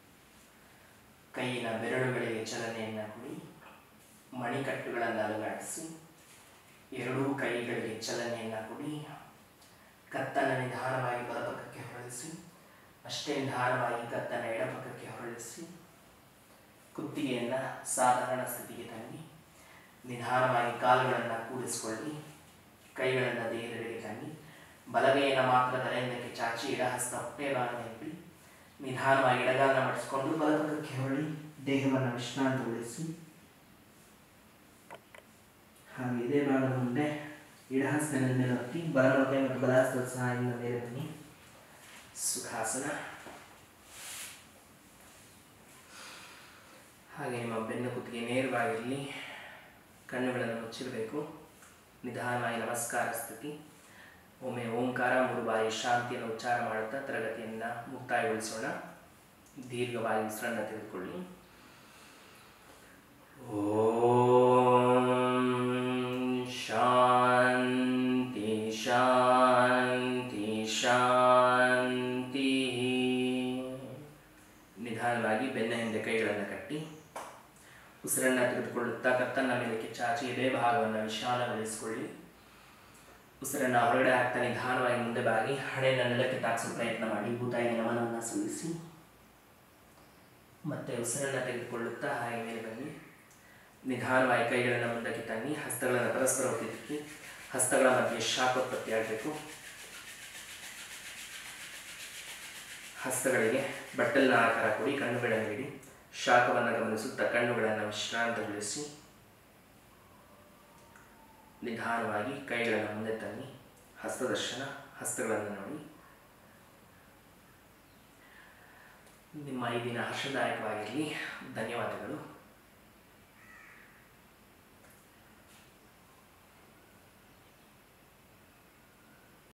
ಕೈಯಿನ ಬೆರಳುಗಳಿಗೆ ಚಲನೆಯನ್ನು ಕೊಡಿ ಮಣಿಕಟ್ಟುಗಳನ್ನು ಅಲುಗಾಡಿಸಿ ಎರಡೂ ಕೈಗಳಿಗೆ ಚಲನೆಯನ್ನು ಕೊಡಿ ಕತ್ತನ್ನು ನಿಧಾನವಾಗಿ ಬಲಪಕ್ಕಕ್ಕೆ ಹೊರಳಿಸಿ ಅಷ್ಟೇ ನಿಧಾನವಾಗಿ ಕತ್ತನ್ನು ಎಡಪಕ್ಕಕ್ಕೆ ಹೊರಳಿಸಿ ಕುತ್ತಿಗೆಯನ್ನು ಸಾಧಾರಣ ಸ್ಥಿತಿಗೆ ತನ್ನಿ ನಿಧಾನವಾಗಿ ಕಾಲುಗಳನ್ನು ಕೂಡಿಸಿಕೊಳ್ಳಿ ಕೈಗಳನ್ನು ದೇಹದೆಡೆಗೆ ತನ್ನಿ ಬಲಗೈಯನ್ನು ಮಾತ್ರ ತಲೆಯಿಂದಕ್ಕೆ ಚಾಚಿ ಎಡಹಸ್ತ ಹೊಟ್ಟೆ ಭಾಗನ ಇಡಿ ನಿಧಾನವಾಗಿ ಎಡಗಾಲನ ಮಡಿಸ್ಕೊಂಡು ಬಲಪಕ್ಕಕ್ಕೆ ಹೊರಳಿ ದೇಹವನ್ನು ವಿಶ್ರಾಂತಗೊಳಿಸಿ ಹಾಗೆ ಇದೇ ಭಾಗದ ಮುಂದೆ ಎಡಹಸ್ತನ ಮೇಲೆ ಒತ್ತಿ ಬಲಮೊಟ್ಟೆ ಮತ್ತು ಬಲಹಸ್ತದ ಸಹಾಯದಿಂದ ಮೇಲೆ ಬನ್ನಿ ಸುಖಾಸನ ಹಾಗೆ ನಿಮ್ಮ ಬೆನ್ನು ಕುತ್ತಿಗೆ ನೇರವಾಗಿರಲಿ ಕಣ್ಣುಗಳನ್ನು ಮುಚ್ಚಿರಬೇಕು ನಿಧಾನವಾಗಿ ನಮಸ್ಕಾರ ಸ್ಥಿತಿ ಒಮ್ಮೆ ಓಂಕಾರ ಮೂರು ಬಾರಿ ಶಾಂತಿಯನ್ನು ಉಚ್ಚಾರ ಮಾಡುತ್ತಾ ತರಗತಿಯನ್ನು ಮುಕ್ತಾಯಗೊಳಿಸೋಣ ದೀರ್ಘವಾಗಿ ವಿಶ್ರಣ ತೆಗೆದುಕೊಳ್ಳಿ ಓಂ ಶಾಂತಿ ಶಾಂತಿ ಶಾಂತಿ ನಿಧಾನವಾಗಿ ಬೆನ್ನ ಹಿಂದೆ ಕೈಗಳನ್ನು ಕಟ್ಟಿ ಉಸಿರನ್ನು ತೆಗೆದುಕೊಳ್ಳುತ್ತಾ ಕತ್ತನ್ನ ಮೇಲಕ್ಕೆ ಚಾಚಿ ಎದೆ ಭಾಗವನ್ನು ವಿಶಾಲಗೊಳಿಸಿಕೊಳ್ಳಿ ಉಸಿರನ್ನು ಹೊರಗಡೆ ಹಾಕ್ತಾ ನಿಧಾನವಾಗಿ ಮುಂದೆ ಬಾಗಿ ಹಣೆಯನ್ನು ನೆಲಕ್ಕೆ ತಾಗಿಸೋ ಪ್ರಯತ್ನ ಮಾಡಿ ಭೂತಾಯಿಗೆ ನಮನವನ್ನು ಸಲ್ಲಿಸಿ ಮತ್ತೆ ಉಸಿರನ್ನು ತೆಗೆದುಕೊಳ್ಳುತ್ತಾ ಹಾಗೆ ಮೇಲೆ ಬನ್ನಿ ನಿಧಾನವಾಗಿ ಕೈಗಳನ್ನು ಮುಂದಕ್ಕೆ ತನ್ನಿ ಹಸ್ತಗಳನ್ನು ಪರಸ್ಪರ ಒತ್ತಿಕ್ಕಿ ಹಸ್ತಗಳ ಮಧ್ಯೆ ಶಾಖೋತ್ಪತ್ತಿ ಆಗಬೇಕು ಹಸ್ತಗಳಿಗೆ ಬಟ್ಟಲಿನ ಆಕಾರ ಕೊಡಿ ಕಣ್ಣುಗಳನ್ನು ಇಡಿ ಶಾಖವನ್ನು ಗಮನಿಸುತ್ತಾ ಕಣ್ಣುಗಳನ್ನು ವಿಶ್ರಾಂತಗೊಳಿಸಿ ನಿಧಾನವಾಗಿ ಕೈಗಳನ್ನು ಮುಂದೆ ತನ್ನಿ ಹಸ್ತದರ್ಶನ ಹಸ್ತಗಳನ್ನು ನೋಡಿ ನಿಮ್ಮ ಈ ದಿನ ಹರ್ಷದಾಯಕವಾಗಿರಲಿ ಧನ್ಯವಾದಗಳು